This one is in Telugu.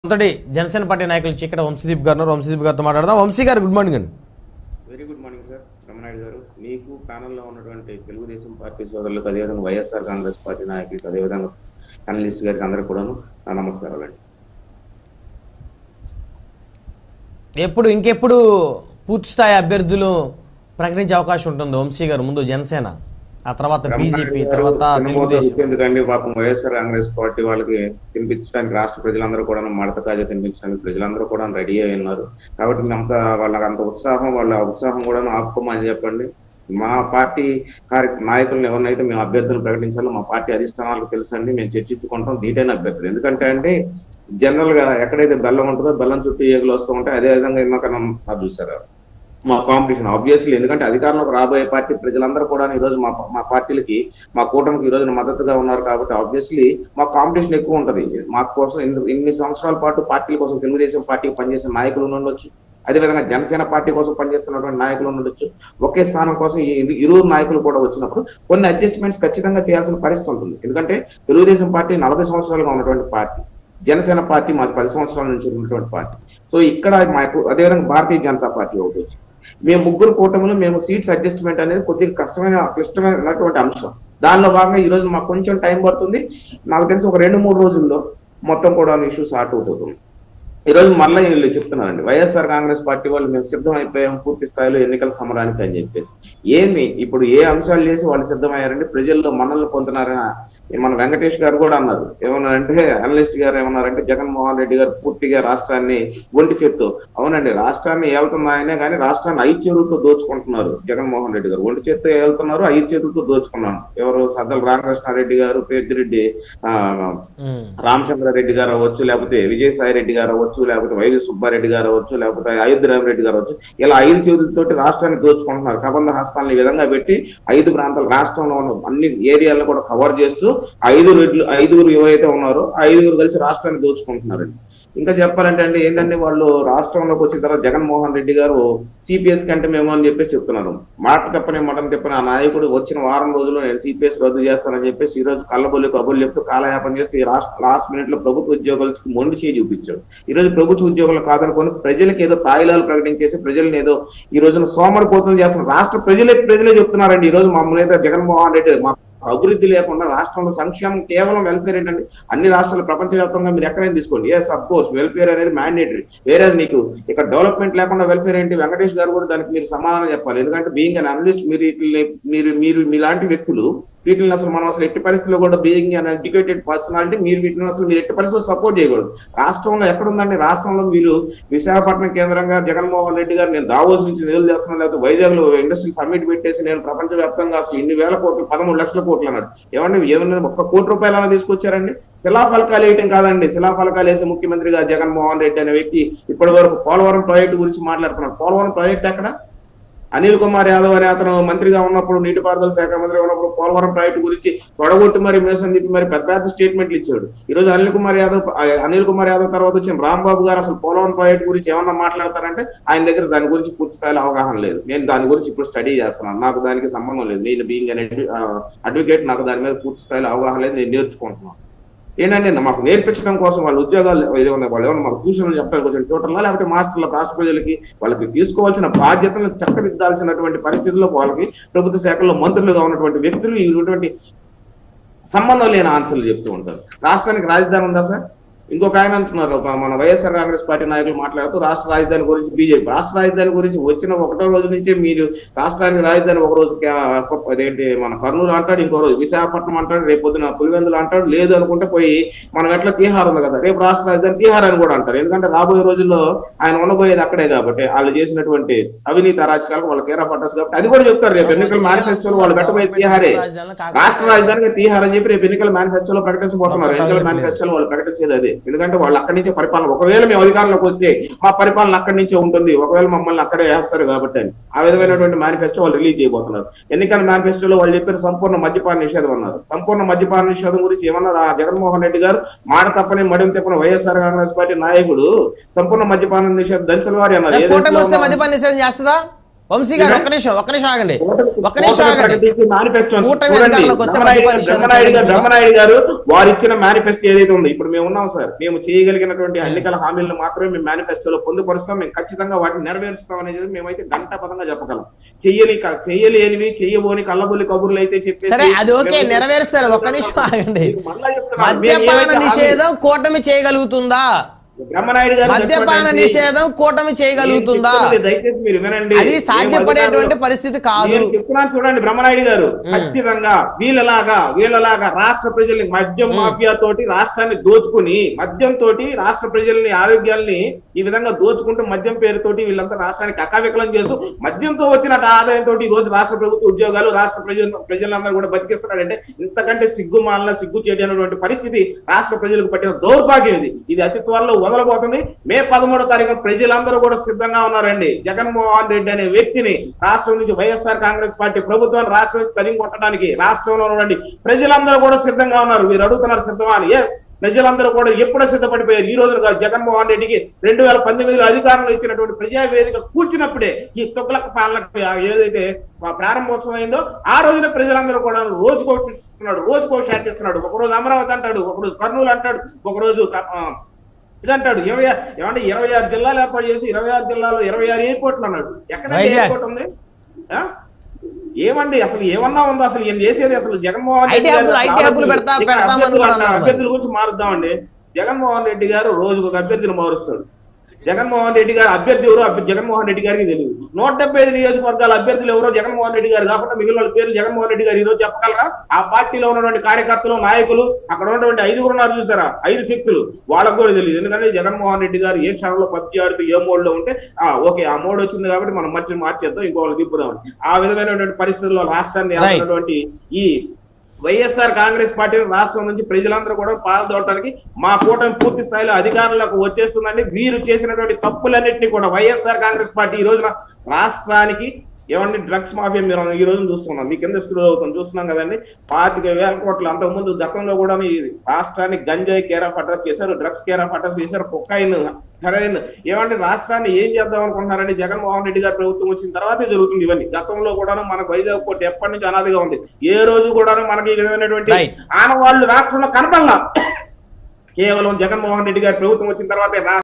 మొదటి జనసేన పార్టీ నాయకులు చీకట వంశీదీప్ గారు ఉన్నారు. వంశీదీప్ గారితో మాట్లాడదాం వంశీ గారు గుడ్ మార్నింగ్ అండి very good morning sir Ramanayudu గారు మీకు ప్యానల్లో ఉన్నటువంటి తెలుగుదేశం పార్టీ సోదరులకు అదేవిధంగా వైఎస్ఆర్ కాంగ్రెస్ పార్టీ నాయకులకు అదేవిధంగా అనలిస్ట్ గారికి అందరికీ కూడాను నా నమస్కారాలు అండి ఎప్పుడు ఇంకెప్పుడు పూర్తి స్థాయి అభ్యర్థులు ప్రకటించే అవకాశం ఉంటుంది వంశీ గారు ముందు జనసేన ఆ తర్వాత బీజేపీ తర్వాత తెలుగుదేశం ఎందుకండి పాపం వైఎస్ఆర్ కాంగ్రెస్ పార్టీ వాళ్ళకి తినిపించడానికి రాష్ట్ర ప్రజలందరూ కూడా మడత కాజా తినిపించడానికి ప్రజలందరూ కూడా రెడీ అయి ఉన్నారు కాబట్టి అంత వాళ్ళకి అంత ఉత్సాహం వాళ్ళ ఉత్సాహం కూడా ఆపుకోమని చెప్పండి మా పార్టీ కార్య నాయకులను ఎవరినైతే మేము అభ్యర్థులు ప్రకటించాలో మా పార్టీ అధిష్టానాలకు తెలుసండి మేము చర్చించుకుంటాం దీటైన అభ్యర్థులు ఎందుకంటే అండి జనరల్ గా ఎక్కడైతే బెల్లం ఉంటుందో బెల్లం చుట్టూ ఏగులు వస్తూ ఉంటాయి అదే విధంగా ఇందాక నా చూసారు మా కాంపిటీషన్ ఆబ్వియస్లీ ఎందుకంటే అధికారంలోకి రాబోయే పార్టీ ప్రజలందరూ కూడా ఈ రోజు మా మా పార్టీలకి మా కూటమికి ఈ రోజున మద్దతుగా ఉన్నారు కాబట్టి ఆబ్వియస్లీ మా కాంపిటీషన్ ఎక్కువ ఉంటది మా కోసం ఇన్ని- ఇన్ని సంవత్సరాల పాటు పార్టీల కోసం తెలుగుదేశం పార్టీకి పనిచేసిన నాయకులు ఉండొచ్చు అదేవిధంగా జనసేన పార్టీ కోసం పనిచేస్తున్నటువంటి నాయకులు ఉండొచ్చు ఒకే స్థానం కోసం ఈ ఇరు- ఇరువురు నాయకులు కూడా వచ్చినప్పుడు కొన్ని అడ్జస్ట్మెంట్స్ ఖచ్చితంగా చేయాల్సిన పరిస్థితి ఉంటుంది ఎందుకంటే తెలుగుదేశం పార్టీ నలభై సంవత్సరాలుగా ఉన్నటువంటి పార్టీ జనసేన పార్టీ మాది పది సంవత్సరాల నుంచి ఉన్నటువంటి పార్టీ సో ఇక్కడ మాకు అదేవిధంగా భారతీయ జనతా పార్టీ ఒకటి వచ్చింది మేము ముగ్గురు కూటమిలో మేము సీట్స్ అడ్జస్ట్మెంట్ అనేది కొద్దిగా కష్టమైన క్లిష్టమైనటువంటి అంశం దానిలో భాగంగా ఈ రోజు మాకు కొంచెం టైం పడుతుంది నాకు తెలిసి ఒక రెండు మూడు రోజుల్లో మొత్తం కూడా ఇష్యూ సార్ట్ అవుతుంది ఈ రోజు మళ్ళీ వీళ్ళు చెప్తున్నారండి వైఎస్ఆర్ కాంగ్రెస్ పార్టీ వాళ్ళు మేము సిద్ధం అయిపోయాం పూర్తి స్థాయిలో ఎన్నికల సమరానికి అని చెప్పేసి ఏమి ఇప్పుడు ఏ అంశాలు చేసి వాళ్ళు సిద్ధమయ్యారంటే ప్రజల్లో మనల్ని పొందుతున్నారని మన వెంకటేష్ గారు కూడా అన్నారు ఏమన్నారంటే అనలిస్ట్ గారు ఏమన్నారంటే జగన్మోహన్ రెడ్డి గారు పూర్తిగా రాష్ట్రాన్ని ఒంటి చెట్టు అవునండి రాష్ట్రాన్ని ఏళ్తున్నాయనే కానీ రాష్ట్రాన్ని ఐదు చేతులతో దోచుకుంటున్నారు జగన్మోహన్ రెడ్డి గారు ఒంటి చేత్తో ఏళ్తున్నారు ఐదు చేతులతో దోచుకున్నాను ఎవరు సద్దల రామకృష్ణారెడ్డి గారు పెద్దిరెడ్డి ఆ, ఉమ్. రామచంద్రారెడ్డి గారు అవ్వచ్చు లేకపోతే విజయసాయి రెడ్డి గారు అవ్వచ్చు లేకపోతే వైవి సుబ్బారెడ్డి గారు అవ్వచ్చు లేకపోతే అయోధ్య రామరెడ్డి గారు అవ్వచ్చు ఇలా ఐదు చేతులతోటి రాష్ట్రాన్ని దోచుకుంటున్నారు కబంధ హస్తాలను ఈ విధంగా పెట్టి ఐదు ప్రాంతాలు రాష్ట్రంలో ఉన్న అన్ని ఏరియాలను కూడా కవర్ చేస్తూ ఐదు రెడ్లు ఐదుగురు ఎవరైతే ఉన్నారో ఆ ఐదుగురు కలిసి రాష్ట్రాన్ని దోచుకుంటున్నారండి ఇంకా చెప్పాలంటే అండి ఏంటంటే వాళ్ళు రాష్ట్రంలోకి వచ్చిన తర్వాత జగన్మోహన్ రెడ్డి గారు సిపిఎస్ కంటే మేము అని చెప్పేసి చెప్తున్నారు మాట తప్పని మటం చెప్పిన ఆ నాయకుడు వచ్చిన వారం రోజుల్లో నేను సిపిఎస్ రద్దు చేస్తానని చెప్పేసి ఈ రోజు కళ్ళబొల్లి కబుర్లు చెప్తూ కాలయాపన చేస్తూ ఈ రాష్ట్ర లాస్ట్ మినిట్ లో ప్రభుత్వ ఉద్యోగులకు మొండి చేయి చూపించాడు ఈ రోజు ప్రభుత్వ ఉద్యోగులు కాదనుకొని ప్రజలకు ఏదో తాయిలాలు ప్రకటించేసి ప్రజల్ని ఏదో ఈ రోజున సోమరిపోతం చేస్తున్న రాష్ట్ర ప్రజలే ప్రజలే చెప్తున్నారండి ఈ రోజు మమ్మల్ని అయితే జగన్మోహన్ రెడ్డి మా అభివృద్ధి లేకుండా రాష్ట్రంలో సంక్షేమం కేవలం వెల్ఫేర్ ఏంటంటే అన్ని రాష్ట్రాలు ప్రపంచవ్యాప్తంగా మీరు ఎక్కడైనా తీసుకోండి ఎస్ అఫ్ కోర్స్ వెల్ఫేర్ అనేది మ్యాండేటరీ వేరే మీకు ఇక్కడ డెవలప్మెంట్ లేకుండా వెల్ఫేర్ ఏంటి వెంకటేష్ గారు కూడా దానికి మీరు సమాధానం చెప్పాలి ఎందుకంటే బీయింగ్ అన్ అనలిస్ట్ మీరు వీటిని మీరు మీరు మీలాంటి వ్యక్తులు వీటిని అసలు మనం అసలు ఎట్టి పరిస్థితుల్లో కూడా బీయింగ్ అన్ ఎడ్యుకేటెడ్ పర్సనాలిటీ మీరు వీటిని అసలు మీరు ఎట్టి పరిస్థితుల్లో సపోర్ట్ చేయకూడదు రాష్ట్రంలో ఎక్కడుందండి రాష్ట్రంలో మీరు విశాఖపట్నం కేంద్రంగా జగన్మోహన్ రెడ్డి గారు నేను దావోస్ నుంచి నిధులు చేస్తున్నాను లేకపోతే వైజాగ్ లో ఇండస్ట్రీ సమ్మిట్ పెట్టేసి నేను ప్రపంచ వ్యాప్తంగా అసలు ఇన్ని వేల కోట్లు పదమూడు లక్షల కోట్లు అన్నాడు ఏమండి ఏమన్నా ఒక్క కోటి రూపాయలు తీసుకొచ్చారండి శిలాఫలకాలు వేయటం కాదండి శిలాఫలకాలు వేసే ముఖ్యమంత్రిగా జగన్మోహన్ రెడ్డి అనే వ్యక్తి ఇప్పటి వరకు పోలవరం ప్రాజెక్టు గురించి మాట్లాడుతున్నాడు పోలవరం ప్రాజెక్ట్ ఎక్కడ అనిల్ కుమార్ యాదవ్ అనే అతను మంత్రిగా ఉన్నప్పుడు నీటిపారుదల శాఖ మంత్రిగా ఉన్నప్పుడు పోలవరం ప్రాజెక్టు గురించి తొడగొట్టి మరి మేసం తిప్పి మరి పెద్ద పెద్ద స్టేట్మెంట్లు ఇచ్చాడు ఈ రోజు అనిల్ కుమార్ యాదవ్ ఆ, అనిల్ కుమార్ యాదవ్ తర్వాత వచ్చిన రాంబాబు గారు అసలు పోలవరం ప్రాజెక్టు గురించి ఏమన్నా మాట్లాడతారంటే ఆయన దగ్గర దాని గురించి పూర్తి స్థాయిలో అవగాహన లేదు నేను దాని గురించి ఇప్పుడు స్టడీ చేస్తున్నాను నాకు దానికి సంబంధం లేదు నేను బీయింగ్ అనేది అడ్వకేట్ నాకు దాని మీద పూర్తి స్థాయిలో అవగాహన లేదు నేను నేర్చుకుంటున్నాను ఏంటంటే మాకు నేర్పించడం కోసం వాళ్ళ ఉద్యోగాలు ఏదైనా వాళ్ళు ఏమన్నా మాకు ట్యూషన్లు చెప్పడానికి కొంచెం ట్యూటర్లా లేకపోతే మాస్టర్ల రాష్ట్ర ప్రజలకి వాళ్ళకి తీసుకోవాల్సిన బాధ్యతలను చక్కదిద్దాల్సినటువంటి పరిస్థితుల్లో వాళ్ళకి ప్రభుత్వ శాఖల్లో మంత్రులుగా ఉన్నటువంటి వ్యక్తులు ఇటువంటి సంబంధం లేని ఆన్సర్లు చెప్తూ ఉంటారు రాష్ట్రానికి రాజధాని ఉందా సార్ ఇంకొక ఆయన అంటున్నారు ఒక మన వైఎస్ఆర్ కాంగ్రెస్ పార్టీ నాయకులు మాట్లాడుతూ రాష్ట్ర రాజధాని గురించి బీజేపీ రాష్ట్ర రాజధాని గురించి వచ్చిన ఒకటో రోజు నుంచే మీరు రాష్ట్రానికి రాజధాని ఒక రోజు కా- అదేంటి మన కర్నూలు అంటాడు ఇంకో రోజు విశాఖపట్నం అంటాడు రేపు పొద్దున పులివెందులు అంటాడు లేదు అనుకుంటే పోయి మనం ఎట్లా తీహార్ ఉంది కదా రేపు రాష్ట్ర రాజధాని తీహార్ అని కూడా అంటారు ఎందుకంటే రాబోయే రోజుల్లో ఆయన ఉండబోయేది అక్కడే కాబట్టి వాళ్ళు చేసినటువంటి అవినీతి అరాచకాలకు వాళ్ళ కేరా పడ్డారు కాబట్టి అది కూడా చెప్తారు రేపు ఎన్నికల మేనిఫెస్టోలో వాళ్ళు పెట్టబోయే తీహారే రాష్ట్ర రాజధానికి తీహార్ అని చెప్పి రేపు ఎన్నికల మేనిఫెస్టోలో ప్రకటించబోతున్నారు ఎన్నికల మేనిఫెస్టోలో వాళ్ళు ప్రకటించేది అదే ఎందుకంటే వాళ్ళు అక్కడి నుంచే పరిపాలన ఒకవేళ మేము అధికారంలోకి వస్తే మా పరిపాలన అక్కడి నుంచే ఉంటుంది ఒకవేళ మమ్మల్ని అక్కడే వేస్తారు కాబట్టి అని ఆ విధమైనటువంటి మేనిఫెస్టో వాళ్ళు రిలీజ్ చేయబోతున్నారు ఎన్నికల మేనిఫెస్టోలో వాళ్ళు చెప్పిన సంపూర్ణ మద్యపాన నిషేధం అన్నారు సంపూర్ణ మద్యపాన నిషేధం గురించి ఏమన్నారు ఆ జగన్మోహన్ రెడ్డి గారు మాట తప్పని మడిం తప్పని వైఎస్ఆర్ కాంగ్రెస్ పార్టీ నాయకుడు సంపూర్ణ మద్యపాన నిషేధం దళితుల వారి అన్నారు ఏ కూటమి దశలో వస్తే ఉన్నారు? మద్యపాన నిషేధం చేస్తుందా వంశీ గారు ఒక్క నిమిషం ఒక్క నిమిషం ఆగండి ఒక్క నిమిషం ఆగండి మేనిఫెస్టో కూటమి అధికారంలోకి వస్తే బ్రహ్మనాయుడు మద్యపాన నిషేధం బ్రహ్మనాయుడు గారు- జరుగుతుందా? బ్రహ్మనాయుడు గారు వారు ఇచ్చిన మేనిఫెస్టో ఏదైతే ఉంది ఇప్పుడు మేము ఉన్నాం సార్ మేము చేయగలిగినటువంటి ఎన్నికల హామీలను మాత్రమే మేము మేనిఫెస్టోలో పొందుపరుస్తాం మేము ఖచ్చితంగా వాటిని నెరవేరుస్తాం అనేది మేమైతే గంట పదంగా చెప్పగలం చెయ్యని క- చెయ్యలేనివి చెయ్యబోని కళ్ళబొల్లి కబుర్లు అయితే చెప్పేసి సరే అది ఓకే మేము- నెరవేరుస్తారు ఒక్క నిమిషం ఆగండి మీకు మళ్ళా చెప్తున్నాను, మేము మద్యపాన ఏవైతే హామీ- నిషేధం కూటమి చేయగలుగుతుందా బ్రహ్మనాయుడు గారు మద్యపాన చెప్పినటువంటి- నిషేధం కూటమి చేయగలుగుతుందా నేను చెప్తున్నది దయచేసి మీరు వినండి అది సాధ్యపడేటువంటి మేము పరిస్థితి కాదు నేను చెప్తున్నాను చూడండి బ్రహ్మనాయుడు గారు ఖచ్చితంగా వీళ్ళలాగా వీళ్ళలాగా రాష్ట్ర ప్రజల్ని మద్యం మాఫియా తోటి రాష్ట్రాన్ని దోచుకుని మద్యం తోటి రాష్ట్ర ప్రజల్ని ఆరోగ్యాల్ని ఈ విధంగా దోచుకుంటూ మద్యం పేరుతోటి వీళ్ళంతా రాష్ట్రానికి అకావికలం చేస్తూ మద్యంతో వచ్చిన ఆదాయంతో ఈ రోజు రాష్ట్ర ప్రభుత్వ ఉద్యోగాలు రాష్ట్ర ప్రజలు ప్రజలందరూ కూడా బతికిస్తున్నాడంటే ఇంతకంటే సిగ్గు మాలన సిగ్గు చేయడానికి పరిస్థితి రాష్ట్ర ప్రజలకు పట్టిన దౌర్భాగ్యం ఇది ఇది అతి త్వరలో వదలబోతుంది మే పదమూడో తారీఖున ప్రజలందరూ కూడా సిద్ధంగా ఉన్నారండి జగన్మోహన్ రెడ్డి అనే వ్యక్తిని రాష్ట్రం నుంచి వైఎస్ఆర్ కాంగ్రెస్ పార్టీ ప్రభుత్వాన్ని రాష్ట్రం నుంచి తరిగి కొట్టడానికి రాష్ట్రంలో ఉన్నటువంటి ప్రజలందరూ కూడా సిద్ధంగా ఉన్నారు మీరు అడుగుతున్నారు సిద్ధమా అని ఎస్ ప్రజలందరూ కూడా ఎప్పుడో సిద్ధపడిపోయారు ఈ రోజు కాదు జగన్మోహన్ రెడ్డికి రెండు వేల పంతొమ్మిదిలో అధికారంలో ఇచ్చినటువంటి ప్రజావేదిక కూర్చున్నప్పుడే ఈ తొక్కులక పాలనకు ఏదైతే మా ప్రారంభోత్సవం అయిందో ఆ రోజున ప్రజలందరూ కూడా రోజుకో ఇస్తున్నాడు రోజుకో షాట్ ఇస్తున్నాడు ఒకరోజు అమరావతి అంటాడు ఒకరోజు కర్నూలు అంటాడు ఒకరోజు క- ఆ, ఇదంటాడు ఇరవై ఆరు- ఏమంటే ఇరవై ఆరు జిల్లాలు ఏర్పాటు చేసి ఇరవై ఆరు జిల్లాలో ఇరవై ఆరు ఎయిర్పోర్ట్లు అన్నాడు ఎక్కడ వైజాగ్. ఎయిర్పోర్ట్ ఉంది ఆ? ఏమండి అసలు ఏమన్నా ఉందో అసలు ఏం చేసేది అసలు జగన్మోహన్ ఐటీ రెడ్డి హబ్బులు- గారు ఐటీ హబ్బులు పెడతా- ఇక్కడ పెడతామని అభ్యర్థులు కూడా అంటారు. అన్నారు మరి. అభ్యర్థుల గురించి మారుద్దామండి జగన్మోహన్ రెడ్డి గారు రోజుకు ఒక అభ్యర్థిని మారుస్తాడు జగన్మోహన్ రెడ్డి గారు అభ్యర్థి ఎవరో అభ్య- జగన్మోహన్ రెడ్డి గారికి తెలియదు నూట డెబ్బై ఐదు నియోజకవర్గాల అభ్యర్థులు ఎవరో జగన్మోహన్ రెడ్డి గారు కాకుండా మిగిలిన వాళ్ళ పేర్లు జగన్మోహన్ రెడ్డి గారు ఈ రోజు చెప్పగలరా ఆ పార్టీలో ఉన్నటువంటి కార్యకర్తలు నాయకులు అక్కడ ఉన్నటువంటి ఐదుగురు ఉన్నారు చూసారా ఐదు శక్తులు వాళ్ళకు కూడా తెలియదు ఎందుకంటే జగన్మోహన్ రెడ్డి గారు ఏ క్షణంలో పబ్జి ఆడుతూ ఏ మోడ్ లో ఉంటే ఆ ఓకే ఆ మోడ్ వచ్చింది కాబట్టి మనం మర్చి మార్చేద్దాం ఇంకో వాళ్ళు తిప్పుదాం ఆ విధమైనటువంటి పరిస్థితుల్లో రాష్ట్రాన్ని Right. ఏలుతున్నటువంటి ఈ వైఎస్ఆర్ కాంగ్రెస్ పార్టీని రాష్ట్రం నుంచి ప్రజలందరూ కూడా పాల్గొనడానికి మా కూటమి పూర్తి స్థాయిలో అధికారంలోకి వచ్చేస్తుందండి వీరు చేసినటువంటి తప్పులన్నింటినీ కూడా వైఎస్ఆర్ కాంగ్రెస్ పార్టీ ఈ రోజున రాష్ట్రానికి ఏమండి డ్రగ్స్ మాఫియా మీరు ఈ రోజు చూస్తున్నాం మీ కింద స్క్రూ అవుతుంది చూస్తున్నాం కదండి పాతిక వేల కోట్లు అంతకుముందు గతంలో కూడా ఈ రాష్ట్రానికి గంజాయి కేర్ ఆఫ్ అడ్రస్ చేశారు డ్రగ్స్ కేర్ ఆఫ్ అడ్రస్ చేశారు కుక్కైన్ హెరాయిన్ ఏమంటే రాష్ట్రాన్ని ఏం చేద్దాం అనుకుంటున్నారండి జగన్మోహన్ రెడ్డి గారి ప్రభుత్వం వచ్చిన తర్వాతే జరుగుతుంది ఇవన్నీ గతంలో కూడా మనకు వైజాగ్ కోర్టు ఎప్పటి నుంచి అనాదిగా ఉంది ఏ రోజు కూడా మనకి ఈ విధమైనటువంటి Right. ఆనవాళ్ళు రాష్ట్రంలో కనపడలా కేవలం జగన్మోహన్ రెడ్డి గారి ప్రభుత్వం వచ్చిన తర్వాతే రా-